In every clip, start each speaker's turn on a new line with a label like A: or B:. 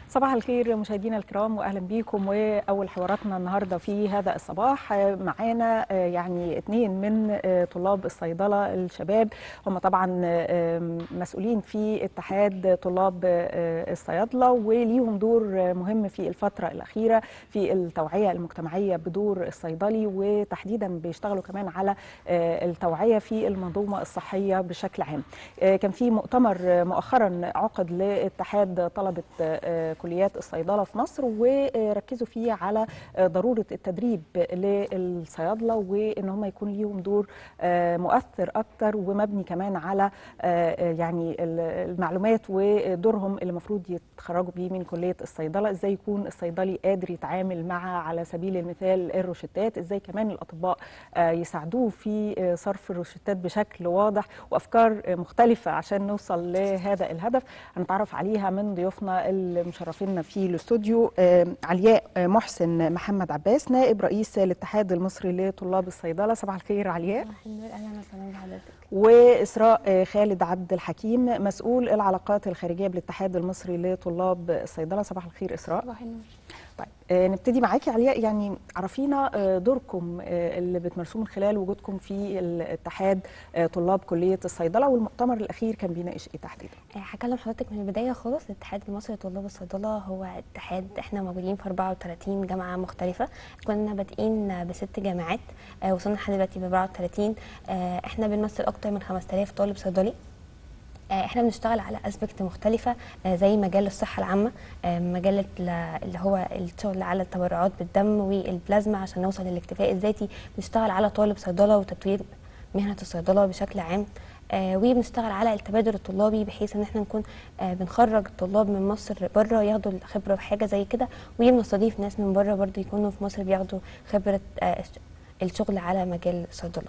A: صباح الخير مشاهدينا الكرام واهلا بيكم واول حواراتنا النهارده في هذا الصباح معانا يعني اثنين من طلاب الصيدله الشباب هم طبعا مسؤولين في اتحاد طلاب الصيادله وليهم دور مهم في الفتره الاخيره في التوعيه المجتمعيه بدور الصيدلي وتحديدا بيشتغلوا كمان على التوعيه في المنظومه الصحيه بشكل عام. كان في مؤتمر مؤخرا عقد لاتحاد طلبه كليات الصيدله في مصر وركزوا فيه على ضروره التدريب للصيادله وان هم يكون ليهم دور مؤثر اكتر ومبني كمان على يعني المعلومات ودورهم اللي المفروض يتخرجوا بيه من كليه الصيدله ازاي يكون الصيدلي قادر يتعامل مع على سبيل المثال الروشتات ازاي كمان الاطباء يساعدوه في صرف الروشتات بشكل واضح وافكار مختلفه عشان نوصل لهذا الهدف هنتعرف عليها من ضيوفنا المشرفين في الاستوديو علياء محسن محمد عباس نائب رئيس الاتحاد المصري لطلاب الصيدله صباح الخير علياء
B: اهلا وسهلا بحضرتك
A: واسراء خالد عبد الحكيم مسؤول العلاقات الخارجيه بالاتحاد المصري لطلاب الصيدله صباح الخير اسراء
B: صباح النور
A: طيب نبتدي معاكي علياء يعني عرفينا دوركم اللي بتمارسوه من خلال وجودكم في الاتحاد طلاب كليه الصيدله والمؤتمر الاخير كان بيناقش ايه تحديدا؟
B: هكلم حضرتك من البدايه خالص الاتحاد المصري لطلاب الصيدله هو اتحاد احنا موجودين في 34 جامعه مختلفه كنا بادئين بست جامعات وصلنا لحد دلوقتي ب 34 احنا بنمثل اكتر من 5000 طالب صيدلي احنا بنشتغل على اسبكت مختلفه زي مجال الصحه العامه مجال اللي هو الشغل على التبرعات بالدم والبلازما عشان نوصل للاكتفاء الذاتي بنشتغل على طالب صيدله وتطوير مهنه الصيدله بشكل عام وبنشتغل على التبادل الطلابي بحيث ان احنا نكون بنخرج الطلاب من مصر بره ياخدوا الخبره في حاجه زي كده وبنستضيف ناس من بره برضو يكونوا في مصر بياخدوا خبره الشغل على مجال الصيدله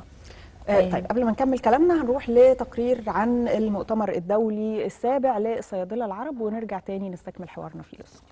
A: طيب قبل ما نكمل كلامنا هنروح لتقرير عن المؤتمر الدولي السابع للصيادله العرب ونرجع تاني نستكمل حوارنا فيه لسه.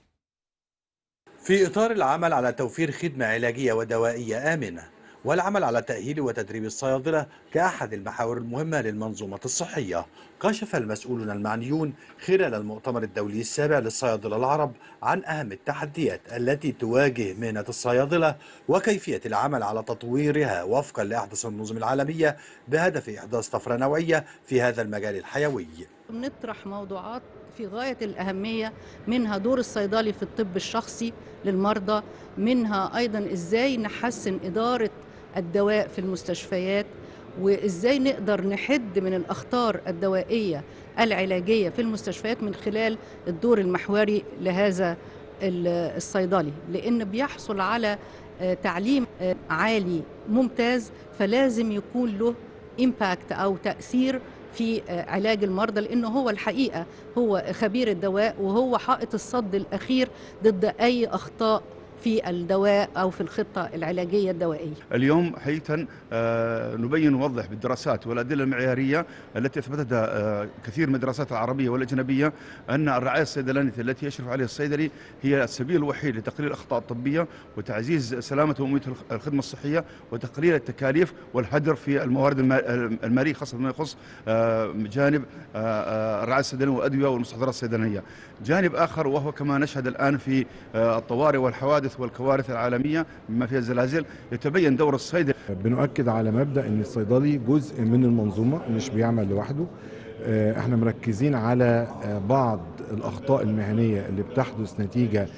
C: في إطار العمل على توفير خدمة علاجية ودوائية آمنة والعمل على تأهيل وتدريب الصيادلة كأحد المحاور المهمة للمنظومة الصحية كشف المسؤولون المعنيون خلال المؤتمر الدولي السابع للصيادلة العرب عن أهم التحديات التي تواجه مهنة الصيادلة وكيفية العمل على تطويرها وفقا لأحدث النظم العالمية بهدف إحداث طفرة نوعية في هذا المجال الحيوي
D: بنطرح موضوعات في غاية الأهمية منها دور الصيدلي في الطب الشخصي للمرضى منها أيضا إزاي نحسن إدارة الدواء في المستشفيات وازاي نقدر نحد من الاخطار الدوائيه العلاجيه في المستشفيات من خلال الدور المحوري لهذا الصيدلي لان بيحصل على تعليم عالي ممتاز فلازم يكون له امباكت او تاثير في علاج المرضى لانه هو الحقيقه هو خبير الدواء وهو حائط الصد الاخير ضد اي اخطاء في الدواء او في الخطه العلاجيه الدوائيه.
E: اليوم حقيقه نبين ونوضح بالدراسات والادله المعياريه التي اثبتتها كثير من الدراسات العربيه والاجنبيه ان الرعايه الصيدلانيه التي يشرف عليها الصيدلي هي السبيل الوحيد لتقليل الاخطاء الطبيه وتعزيز سلامه وامنيه الخدمه الصحيه وتقليل التكاليف والهدر في الموارد الماليه خاصه ما يخص جانب الرعايه الصيدلانيه والادويه والمستحضرات الصيدلانيه. جانب اخر وهو كما نشهد الان في الطوارئ والحوادث الحوادث والكوارث العالمية بما فيها الزلازل يتبين دور الصيدلي
F: بنؤكد على مبدأ أن الصيدلي جزء من المنظومة مش بيعمل لوحده احنا مركزين على بعض الأخطاء المهنية اللي بتحدث نتيجة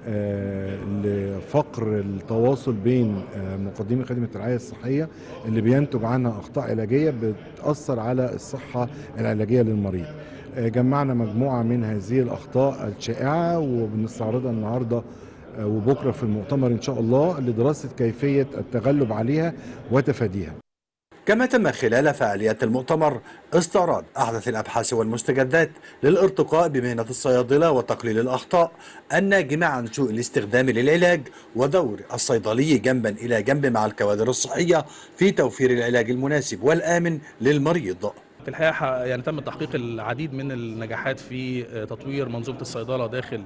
F: لفقر التواصل بين مقدمي خدمة الرعاية الصحية اللي بينتج عنها أخطاء علاجية بتأثر على الصحة العلاجية للمريض جمعنا مجموعة من هذه الأخطاء الشائعة وبنستعرضها النهاردة وبكره في المؤتمر ان شاء الله لدراسه كيفيه التغلب عليها وتفاديها.
C: كما تم خلال فعاليات المؤتمر استعراض احدث الابحاث والمستجدات للارتقاء بمهنه الصيادله وتقليل الاخطاء الناجمه عن سوء الاستخدام للعلاج ودور الصيدلي جنبا الى جنب مع الكوادر الصحيه في توفير العلاج المناسب والامن للمريض.
G: في الحقيقه يعني تم تحقيق العديد من النجاحات في تطوير منظومه الصيدله داخل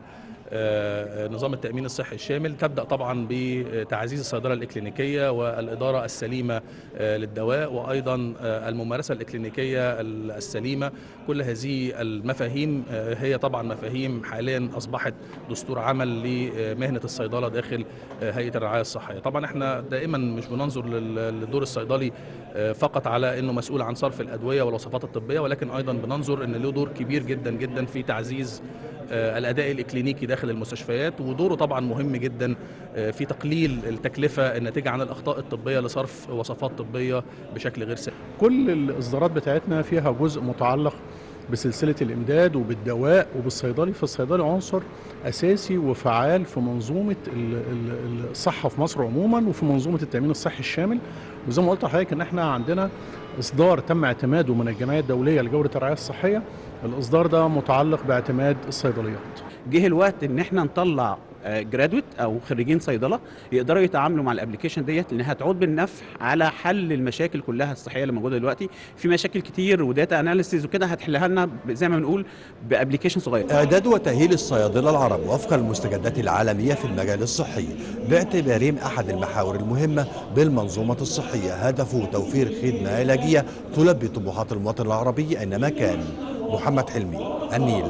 G: آه، نظام التأمين الصحي الشامل تبدأ طبعا بتعزيز الصيدلة الإكلينيكية والإدارة السليمة آه، للدواء وأيضا آه، الممارسة الإكلينيكية السليمة كل هذه المفاهيم آه، هي طبعا مفاهيم حاليا أصبحت دستور عمل لمهنة الصيدلة داخل آه، هيئة الرعاية الصحية طبعا احنا دائما مش بننظر لل- للدور الصيدلي آه، فقط على انه مسؤول عن صرف الادويه والوصفات الطبيه ولكن ايضا بننظر ان له دور كبير جدا جدا في تعزيز آه، الاداء الاكلينيكي داخل المستشفيات ودوره طبعا مهم جدا آه، في تقليل التكلفه الناتجه عن الاخطاء الطبيه لصرف وصفات طبيه بشكل غير سليم
H: كل الاصدارات بتاعتنا فيها جزء متعلق بسلسله الامداد وبالدواء وبالصيدلي فالصيدلي عنصر اساسي وفعال في منظومه ال- ال- الصحه في مصر عموما وفي منظومه التامين الصحي الشامل وزي ما قلت لحضرتك ان احنا عندنا اصدار تم اعتماده من الجمعيه الدوليه لجوده الرعايه الصحيه الاصدار ده متعلق باعتماد الصيدليات
I: جه الوقت ان احنا نطلع جرادويت او خريجين صيدله يقدروا يتعاملوا مع الابلكيشن ديت لانها هتعود بالنفع على حل المشاكل كلها الصحيه اللي موجوده دلوقتي في مشاكل كتير وداتا اناليسيز وكده هتحلها لنا ب- زي ما بنقول بابلكيشن صغير
C: إعداد وتأهيل الصيادلة العرب وفق المستجدات العالمية في المجال الصحي باعتبارهم أحد المحاور المهمة بالمنظومة الصحية هدفه توفير خدمة علاجية تلبي طموحات المواطن العربي أينما كان محمد حلمي النيل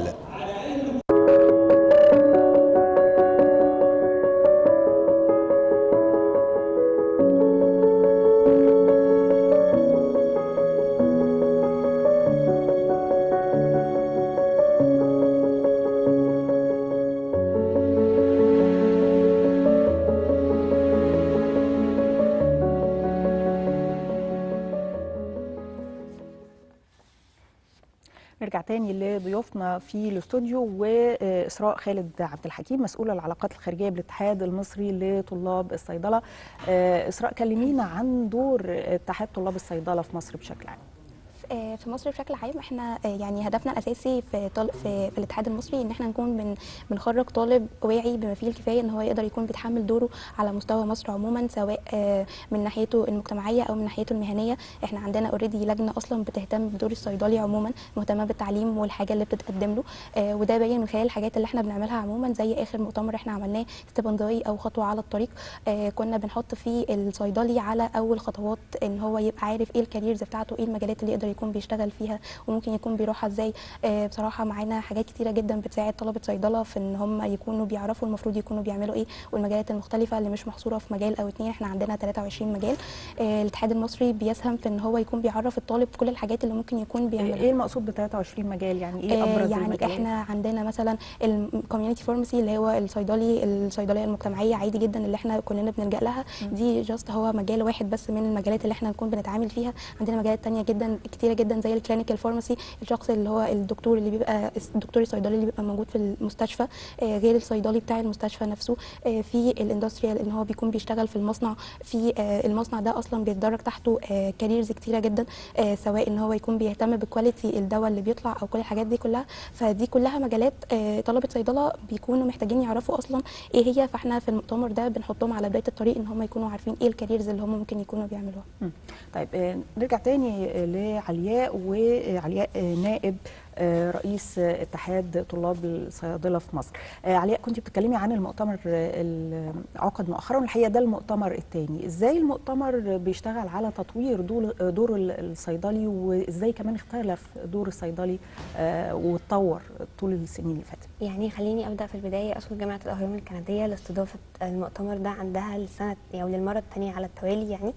A: نرجع تاني لضيوفنا في الاستوديو واسراء خالد عبد الحكيم مسؤوله العلاقات الخارجيه بالاتحاد المصري لطلاب الصيدله آه، اسراء كلمينا عن دور اتحاد طلاب الصيدله في مصر بشكل عام
J: آه، في مصر بشكل عام احنا آه، يعني هدفنا الاساسي في طل... في, في الاتحاد المصري ان احنا نكون بن... بنخرج طالب واعي بما فيه الكفايه ان هو يقدر يكون بيتحمل دوره على مستوى مصر عموما سواء آه، من ناحيته المجتمعيه او من ناحيته المهنيه احنا عندنا اوريدي لجنه اصلا بتهتم بدور الصيدلي عموما مهتمه بالتعليم والحاجه اللي بتتقدم له آه، وده باين من خلال الحاجات اللي احنا بنعملها عموما زي اخر مؤتمر احنا عملناه ستيب او خطوه على الطريق آه، كنا بنحط فيه الصيدلي على اول خطوات ان هو يبقى عارف ايه الكاريرز بتاعته ايه المجالات اللي يقدر يكون بيشتغل فيها وممكن يكون بيروحها ازاي آه، بصراحه معانا حاجات كتيره جدا بتساعد طلبه صيدله في ان هم يكونوا بيعرفوا المفروض يكونوا بيعملوا ايه والمجالات المختلفه اللي مش محصوره في مجال او اتنين احنا عندنا 23 مجال آه، الاتحاد المصري بيسهم في ان هو يكون بيعرف الطالب كل الحاجات اللي ممكن يكون بيعملها
A: ايه المقصود ب 23 مجال يعني ايه
J: آه،
A: ابرز
J: يعني
A: المجالات؟
J: احنا عندنا مثلا الكوميونتي فارماسي اللي هو الصيدلي الصيدليه المجتمعيه عادي جدا اللي احنا كلنا بنلجا لها دي جاست هو مجال واحد بس من المجالات اللي احنا نكون بنتعامل فيها عندنا مجالات تانية جدا كتيره جدا زي الكلينيكال فارماسي الشخص اللي هو الدكتور اللي بيبقى الدكتور الصيدلي اللي بيبقى موجود في المستشفى آه، غير الصيدلي بتاع المستشفى نفسه آه، في الاندستريال ان هو بيكون بيشتغل في المصنع في آه، المصنع ده اصلا بيتدرج تحته كاريرز كتيره جدا آه، سواء ان هو يكون بيهتم بكواليتي الدواء اللي بيطلع او كل الحاجات دي كلها فدي كلها مجالات آه، طلبه صيدله بيكونوا محتاجين يعرفوا اصلا ايه هي فاحنا في المؤتمر ده بنحطهم على بدايه الطريق ان هم يكونوا عارفين ايه الكاريرز اللي هم ممكن يكونوا بيعملوها
A: طيب آه، نرجع تاني آه، لعلياء وعلياء آه، نائب آه، رئيس آه، اتحاد طلاب الصيادله في مصر. آه، علياء كنت بتتكلمي عن المؤتمر آه، اللي عقد مؤخرا والحقيقه ده المؤتمر الثاني، ازاي المؤتمر بيشتغل على تطوير دور دور الصيدلي وازاي كمان اختلف دور الصيدلي آه، واتطور طول السنين اللي فاتت؟
B: يعني خليني ابدا في البدايه اشكر جامعه الاهرام الكنديه لاستضافه المؤتمر ده عندها السنه او للمره الثانيه على التوالي يعني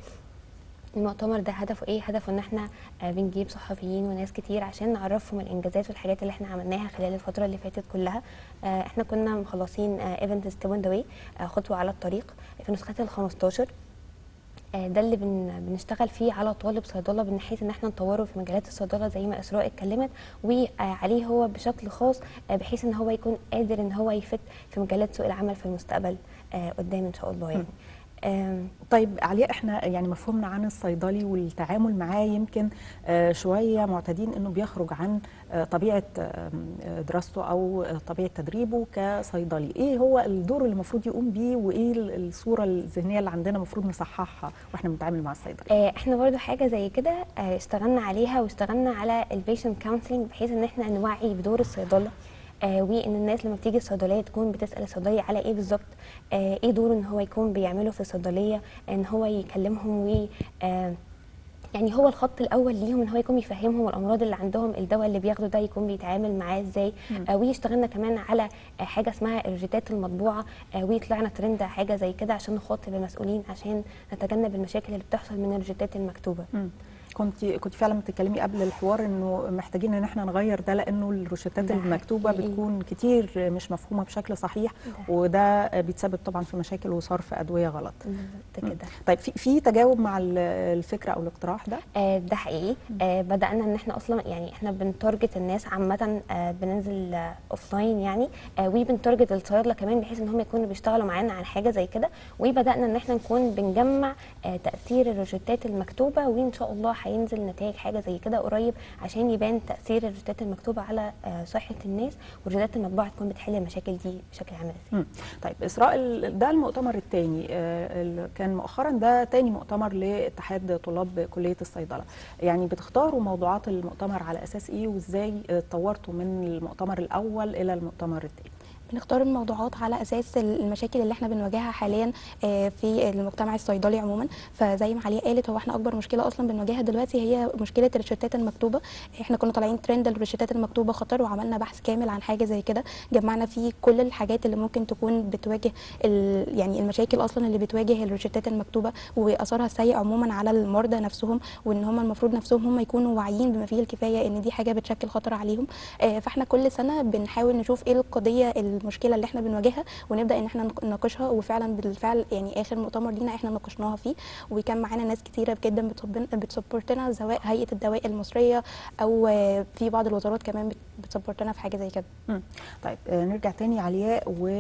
B: المؤتمر ده هدفه ايه هدفه ان احنا آه، بنجيب صحفيين وناس كتير عشان نعرفهم الانجازات والحاجات اللي احنا عملناها خلال الفتره اللي فاتت كلها آه، احنا كنا مخلصين ايفنت ستيب اون ذا واي خطوه على الطريق في نسختها ال 15 آه، ده اللي بن بنشتغل فيه على طالب صيدله من حيث ان احنا نطوره في مجالات الصيدله زي ما اسراء اتكلمت وعليه هو بشكل خاص آه، بحيث ان هو يكون قادر ان هو يفت في مجالات سوق العمل في المستقبل آه، قدام ان شاء الله يعني آم،
A: طيب علياء احنا يعني مفهومنا عن الصيدلي والتعامل معاه يمكن آه، شويه معتادين انه بيخرج عن آه، طبيعه آه، دراسته او آه، طبيعه تدريبه كصيدلي، ايه هو الدور اللي المفروض يقوم بيه وايه ال- الصوره الذهنيه اللي عندنا المفروض نصححها واحنا بنتعامل مع الصيدلي؟
B: آه، احنا برضو حاجه زي كده آه، اشتغلنا عليها واشتغلنا على البيشنت كونسلنج بحيث ان احنا نوعي بدور الصيدله آه وان الناس لما بتيجي الصيدليه تكون بتسال الصيدلي على ايه بالظبط آه ايه دوره ان هو يكون بيعمله في الصيدليه ان هو يكلمهم و آه يعني هو الخط الاول ليهم ان هو يكون بيفهمهم الامراض اللي عندهم الدواء اللي بياخده ده يكون بيتعامل معاه ازاي آه ويشتغلنا كمان على آه حاجه اسمها الروجيتات المطبوعه آه ويطلعنا ترند حاجه زي كده عشان نخاطب المسؤولين عشان نتجنب المشاكل اللي بتحصل من الروجيتات المكتوبه
A: مم. كنت كنت فعلا بتتكلمي قبل الحوار انه محتاجين ان احنا نغير ده لانه الروشتات
B: ده
A: المكتوبه
B: حقيقي.
A: بتكون كتير مش مفهومه بشكل صحيح
B: ده.
A: وده بيتسبب طبعا في مشاكل وصرف ادويه غلط
B: بالظبط كده
A: طيب في في تجاوب مع ال- الفكره او الاقتراح ده
B: آه ده حقيقي آه بدانا ان احنا اصلا يعني احنا بنتارجت الناس عامه آه بننزل اوف لاين يعني آه وبنتارجت الصيادله كمان بحيث ان هم يكونوا بيشتغلوا معانا على حاجه زي كده وبدانا ان احنا نكون بنجمع آه تاثير الروجيتات المكتوبه وان شاء الله هينزل نتائج حاجه زي كده قريب عشان يبان تاثير الروجيتات المكتوبه على آه صحه الناس والروجيتات المطبوعه تكون بتحل المشاكل دي بشكل عام ازاي
A: مم. طيب اسراء ال- ده المؤتمر الثاني كان مؤخرا ده تاني مؤتمر لاتحاد طلاب كليه الصيدله يعني بتختاروا موضوعات المؤتمر على اساس ايه وازاي آه، اتطورتوا من المؤتمر الاول الى المؤتمر الثاني
J: بنختار الموضوعات على اساس المشاكل اللي احنا بنواجهها حاليا آه، في المجتمع الصيدلي عموما فزي ما عليا قالت هو احنا اكبر مشكله اصلا بنواجهها دلوقتي هي مشكله الروشتات المكتوبه احنا كنا طالعين ترند الروشتات المكتوبه خطر وعملنا بحث كامل عن حاجه زي كده جمعنا فيه كل الحاجات اللي ممكن تكون بتواجه ال- يعني المشاكل اصلا اللي بتواجه الروشتات المكتوبه واثرها السيء عموما على المرضى نفسهم وان هم المفروض نفسهم هم يكونوا واعيين بما فيه الكفايه ان دي حاجه بتشكل خطر عليهم آه، فاحنا كل سنه بنحاول نشوف ايه القضيه المشكله اللي احنا بنواجهها ونبدا ان احنا نق- نناقشها وفعلا بالفعل يعني اخر مؤتمر لينا احنا ناقشناها فيه وكان معانا ناس كتيره جدا بتصب- بتسبورتنا سواء هيئه الدواء المصريه او آه، في بعض الوزارات كمان بت- بتسبورتنا في حاجه زي كده
A: مم. طيب آه، نرجع تاني علياء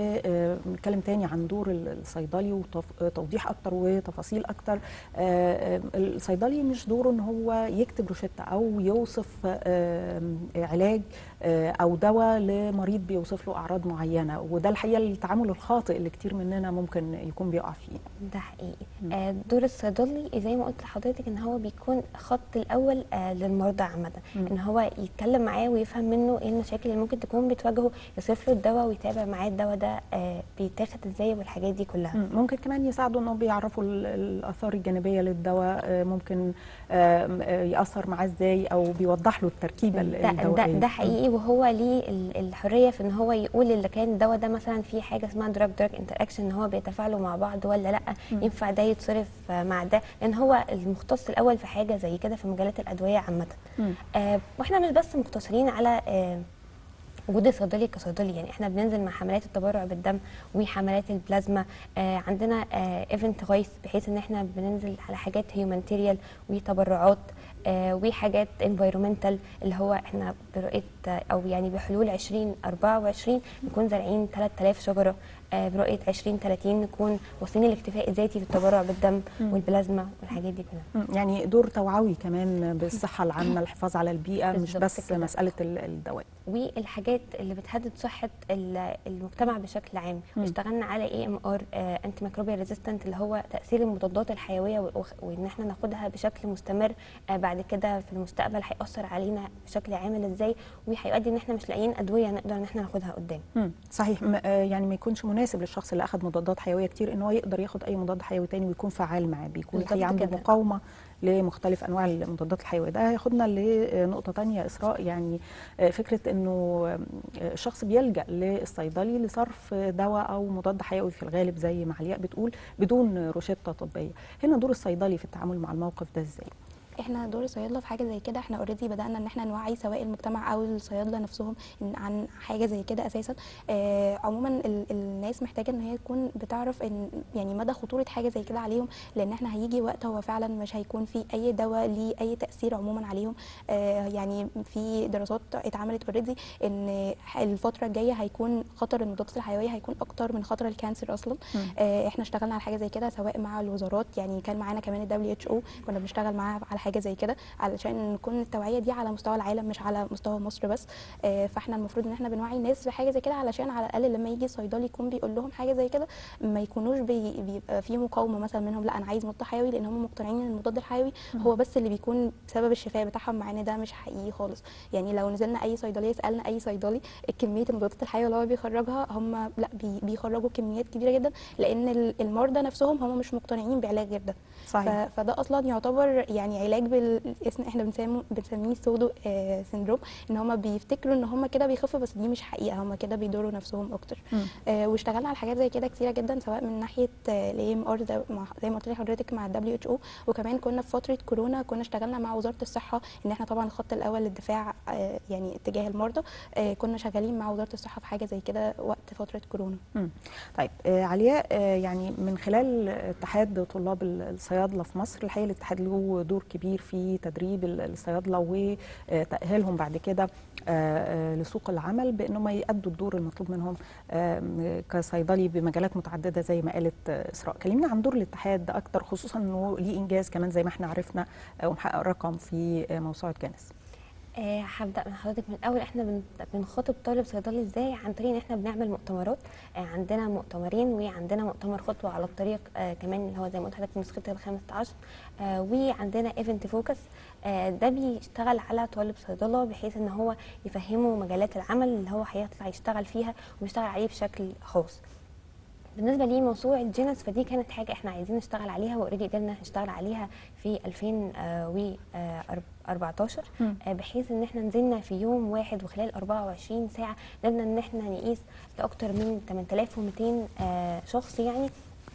A: ونتكلم تاني عن دور ال- الصيدلي وتوضيح اكتر وتفاصيل اكتر آه، آه، الصيدلي مش دوره ان هو يكتب روشته او يوصف آه، علاج آه، او دواء لمريض بيوصف له اعراض معينه وده الحقيقه التعامل الخاطئ اللي كتير مننا ممكن يكون بيقع فيه
B: ده حقيقي آه دور الصيدلي زي ما قلت لحضرتك ان هو بيكون خط الاول آه للمرضى عامه
A: مم.
B: ان هو يتكلم معاه ويفهم منه ايه المشاكل اللي ممكن تكون بتواجهه يصرف له الدواء ويتابع معاه الدواء ده آه بيتاخد ازاي والحاجات دي كلها
A: مم. ممكن كمان يساعدوا انهم بيعرفوا ال- الاثار الجانبيه للدواء آه، ممكن آه، آه، ياثر معاه ازاي او بيوضح له التركيبه ال-
B: ده, ده,
A: الدوائيه
B: ده حقيقي وهو ليه ال- الحريه في ان هو يقول اللي كان الدواء ده مثلا في حاجه اسمها دراج دراج انتر اكشن ان هو بيتفاعلوا مع بعض ولا لا
A: مم.
B: ينفع ده يتصرف آه، مع ده لان هو المختص الاول في حاجه زي كده في مجالات الادويه عامه
A: مم.
B: آه واحنا مش بس مقتصرين على آه وجود الصيدلي كصيدلي يعني احنا بننزل مع حملات التبرع بالدم وحملات البلازما آه عندنا آه ايفنت غيث بحيث ان احنا بننزل على حاجات هيومانتيريال وتبرعات آه وحاجات انفايرومنتال اللي هو احنا برؤيه آه، او يعني بحلول 2024 نكون زارعين 3000 شجره آه برؤيه 2030 نكون واصلين للاكتفاء الذاتي في التبرع بالدم
A: مم.
B: والبلازما والحاجات دي كلها
A: مم. يعني دور توعوي كمان بالصحه العامه الحفاظ على البيئه مش
B: بالظبط
A: بس
B: كده.
A: مساله ال- الدواء
B: والحاجات اللي بتهدد صحه ال- المجتمع بشكل عام
A: مم.
B: واشتغلنا على اي ام ار انتي ميكروبيال ريزيستنت اللي هو تاثير المضادات الحيويه و- وخ- وان احنا ناخدها بشكل مستمر آه، بعد كده في المستقبل هياثر علينا بشكل عامل ازاي وهيؤدي ان احنا مش لاقيين ادويه نقدر ان احنا ناخدها قدام
A: مم. صحيح م- آه، يعني ما يكونش مناسب للشخص اللي اخذ مضادات حيويه كتير ان هو يقدر ياخد اي مضاد حيوي تاني ويكون فعال معاه بيكون
B: بالظبط
A: الحقيقه عنده
B: كده.
A: مقاومه لمختلف انواع المضادات الحيويه ده هياخدنا لنقطه تانية اسراء يعني آه، فكره انه آه، الشخص بيلجا للصيدلي لصرف دواء او مضاد حيوي في الغالب زي ما علياء بتقول بدون روشته طبيه هنا دور الصيدلي في التعامل مع الموقف ده ازاي
J: احنا دور الصيادله في حاجه زي كده احنا اوريدي بدانا ان احنا نوعي سواء المجتمع او الصيادله نفسهم إن عن حاجه زي كده اساسا آه عموما ال الناس محتاجه ان هي تكون بتعرف ان يعني مدى خطوره حاجه زي كده عليهم لان احنا هيجي وقت هو فعلا مش هيكون في اي دواء ليه اي تاثير عموما عليهم آه يعني في دراسات اتعملت اوريدي ان الفتره الجايه هيكون خطر المضادات الحيويه هيكون اكتر من خطر الكانسر اصلا
A: مم.
J: آه احنا اشتغلنا على حاجه زي كده سواء مع الوزارات يعني كان معانا كمان الدبليو اتش او كنا بنشتغل معاها على حاجه زي كده علشان نكون التوعيه دي على مستوى العالم مش على مستوى مصر بس آه، فاحنا المفروض ان احنا بنوعي الناس بحاجه زي كده علشان على الاقل لما يجي صيدلي يكون بيقول لهم حاجه زي كده ما يكونوش بي بيبقى في مقاومه مثلا منهم لا انا عايز مضاد حيوي لان هم مقتنعين ان المضاد الحيوي هو بس اللي بيكون سبب الشفاء بتاعهم مع ان ده مش حقيقي خالص يعني لو نزلنا اي صيدليه سالنا اي صيدلي كميه المضادات الحيويه اللي هو بيخرجها هم لا بي بيخرجوا كميات كبيره جدا لان ال- المرضى نفسهم هم مش مقتنعين بعلاج غير ده
A: صحيح
J: ف- فده اصلا يعتبر يعني علاج بالاسم احنا بنسميه بنسميه سودو آه سيندروم ان هم بيفتكروا ان هم كده بيخفوا بس دي مش حقيقه هم كده بيضروا نفسهم اكتر
A: مم.
J: آه واشتغلنا على حاجات زي كده كتيره جدا سواء من ناحيه الاي ام ار زي ما قلت لحضرتك مع الدبليو اتش او وكمان كنا في فتره كورونا كنا اشتغلنا مع وزاره الصحه ان احنا طبعا الخط الاول للدفاع آه يعني اتجاه المرضى آه كنا شغالين مع وزاره الصحه في حاجه زي كده وقت فتره كورونا
A: مم. طيب آه، علياء آه، يعني من خلال اتحاد طلاب ال- الصيادله في مصر الحقيقه الاتحاد له دور كبير في تدريب ال- الصيادله وتاهيلهم بعد كده آه، آه، لسوق العمل بانهم يأدوا الدور المطلوب منهم آم، كصيدلي بمجالات متعدده زي ما قالت آه، اسراء كلمنا عن دور الاتحاد اكتر خصوصا انه ليه انجاز كمان زي ما احنا عرفنا آه، ومحقق رقم في آه، موسوعه جانس
B: آه، هبدا من حضرتك من الاول احنا بن- بنخاطب طالب صيدلي ازاي عن طريق ان احنا بنعمل مؤتمرات آه، عندنا مؤتمرين وعندنا مؤتمر خطوه على الطريق آه، كمان اللي هو زي ما قلت لحضرتك نسخه الخامس عشر آه، وعندنا ايفنت فوكس ده بيشتغل على طالب صيدله بحيث ان هو يفهمه مجالات العمل اللي هو هيطلع يشتغل فيها ويشتغل عليه بشكل خاص بالنسبه لي موسوعه جينس فدي كانت حاجه احنا عايزين نشتغل عليها واوريدي قدرنا نشتغل عليها في 2014
A: مم.
B: آه، بحيث ان احنا نزلنا في يوم واحد وخلال 24 ساعه قدرنا ان احنا نقيس لاكثر من 8200 آه، شخص يعني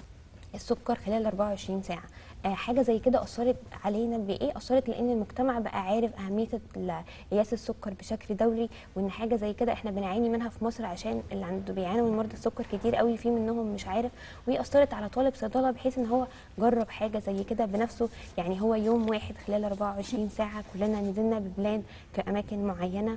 B: السكر خلال 24 ساعه آه، حاجه زي كده اثرت علينا بايه اثرت لان المجتمع بقى عارف اهميه ال- قياس السكر بشكل دوري وان حاجه زي كده احنا بنعاني منها في مصر عشان اللي عنده بيعانوا من مرضى السكر كتير قوي في منهم مش عارف وهي اثرت على طالب صيدله بحيث ان هو جرب حاجه زي كده بنفسه يعني هو يوم واحد خلال 24 ساعه كلنا نزلنا ببلان في اماكن معينه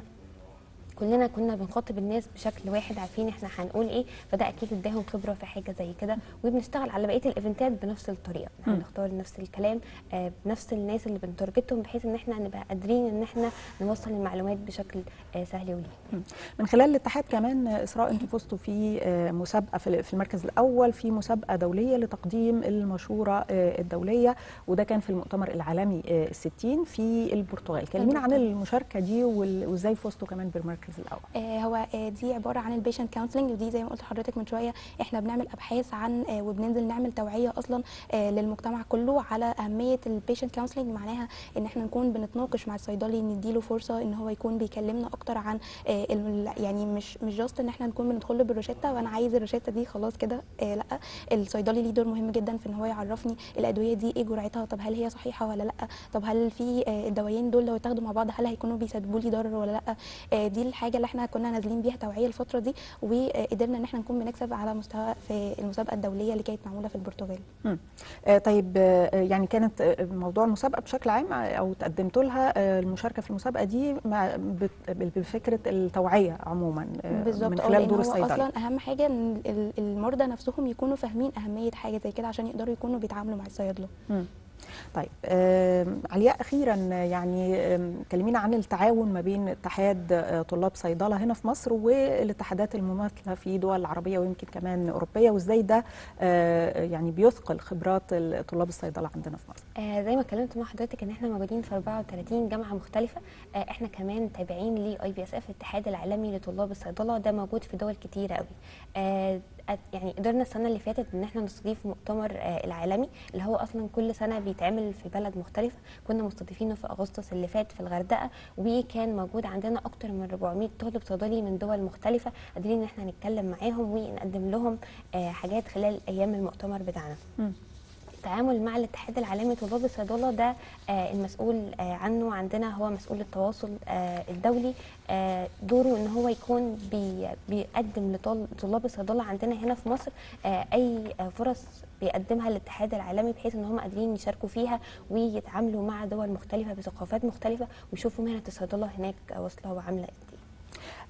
B: كلنا كنا بنخاطب الناس بشكل واحد عارفين احنا هنقول ايه فده اكيد اداهم خبره في حاجه زي كده وبنشتغل على بقيه الايفنتات بنفس الطريقه
A: مم.
B: هنختار نفس الكلام آه، بنفس الناس اللي بنتارجتهم بحيث ان احنا نبقى قادرين ان احنا نوصل المعلومات بشكل آه، سهل وليه
A: من خلال الاتحاد كمان آه، اسراء انتوا فزتوا في آه، مسابقه في في المركز الاول في مسابقه دوليه لتقديم المشوره آه، الدوليه وده كان في المؤتمر العالمي آه، الستين في البرتغال كلمينا عن المشاركه دي وال- وازاي فزتوا كمان بالمركز الاول
J: آه، هو آه، دي عباره عن البيشنت كونسلنج ودي زي ما قلت لحضرتك من شويه احنا بنعمل ابحاث عن آه، وبننزل نعمل توعيه اصلا آه، للمجتمع كله على اهميه البيشنت كونسلنج معناها ان احنا نكون بنتناقش مع الصيدلي نديله فرصه ان هو يكون بيكلمنا اكتر عن آه، ال- يعني مش مش جاست ان احنا نكون بندخل له بالروشته وانا عايز الروشته دي خلاص كده آه، لا الصيدلي ليه دور مهم جدا في ان هو يعرفني الادويه دي ايه جرعتها طب هل هي صحيحه ولا لا طب هل في آه، الدوايين دول لو اتاخدوا مع بعض هل هيكونوا بيسببوا لي ضرر ولا لا آه، دي الحاجه اللي احنا كنا نازلين بيها توعيه الفتره دي وقدرنا ان احنا نكون بنكسب على مستوى في المسابقه الدوليه اللي كانت معموله في البرتغال
A: مم. آه، طيب آه، يعني كانت آه، موضوع المسابقه بشكل عام آه، او تقدمتوا لها آه، المشاركه في المسابقه دي مع بت- بفكره التوعيه عموما آه،
J: بالظبط
A: من
J: آه،
A: خلال
J: لأن
A: دور
J: هو
A: الصيدلي
J: اصلا اهم حاجه ان ال- المرضى نفسهم يكونوا فاهمين اهميه حاجه زي كده عشان يقدروا يكونوا بيتعاملوا مع الصيادله
A: مم. طيب آم، علياء اخيرا آه، يعني آم، كلمينا عن التعاون ما بين اتحاد آه، طلاب صيدله هنا في مصر والاتحادات المماثله في دول العربيه ويمكن كمان اوروبيه وازاي ده آه، يعني بيثقل خبرات ال- طلاب الصيدله عندنا في مصر
B: آه زي ما اتكلمت مع حضرتك ان احنا موجودين في 34 جامعه مختلفه آه احنا كمان تابعين لاي بي اس اف الاتحاد العالمي لطلاب الصيدله ده موجود في دول كتيره قوي آه أت- يعني قدرنا السنه اللي فاتت ان احنا نستضيف مؤتمر آه العالمي اللي هو اصلا كل سنه بيتعمل في بلد مختلفه كنا مستضيفينه في اغسطس اللي فات في الغردقه وكان موجود عندنا اكتر من 400 طالب صيدلي من دول مختلفه قادرين ان احنا نتكلم معاهم ونقدم لهم آه حاجات خلال ايام المؤتمر بتاعنا
A: مم.
B: التعامل مع الاتحاد العالمي لطلاب الصيدله ده آه، المسؤول آه، عنه عندنا هو مسؤول التواصل آه، الدولي آه، دوره ان هو يكون بي- بيقدم لطلاب الصيدله عندنا هنا في مصر آه، اي آه، فرص بيقدمها الاتحاد العالمي بحيث ان هم قادرين يشاركوا فيها ويتعاملوا مع دول مختلفه بثقافات مختلفه ويشوفوا مهنه الصيدله هناك واصله وعامله ازاي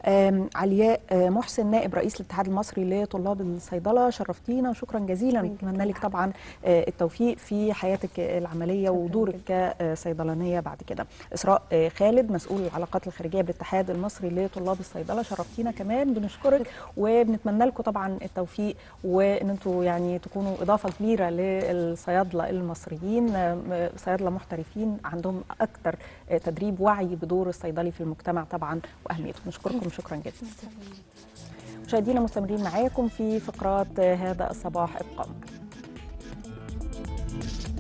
A: آم، علياء آه، محسن نائب رئيس الاتحاد المصري لطلاب الصيدله شرفتينا وشكرا جزيلا
B: شكراً
A: نتمنى لك
B: جداً.
A: طبعا آه، التوفيق في حياتك العمليه
B: شكراً
A: ودورك كصيدلانيه بعد كده اسراء آه، خالد مسؤول العلاقات الخارجيه بالاتحاد المصري لطلاب الصيدله شرفتينا كمان بنشكرك وبنتمنى لكم طبعا التوفيق وان انتم يعني تكونوا اضافه كبيره للصيادله المصريين آه، صيادله محترفين عندهم اكثر تدريب وعي بدور الصيدلي في المجتمع طبعا واهميته نشكركم شكرا جزيلا مشاهدينا مستمرين معاكم في فقرات هذا الصباح ابقوا معنا.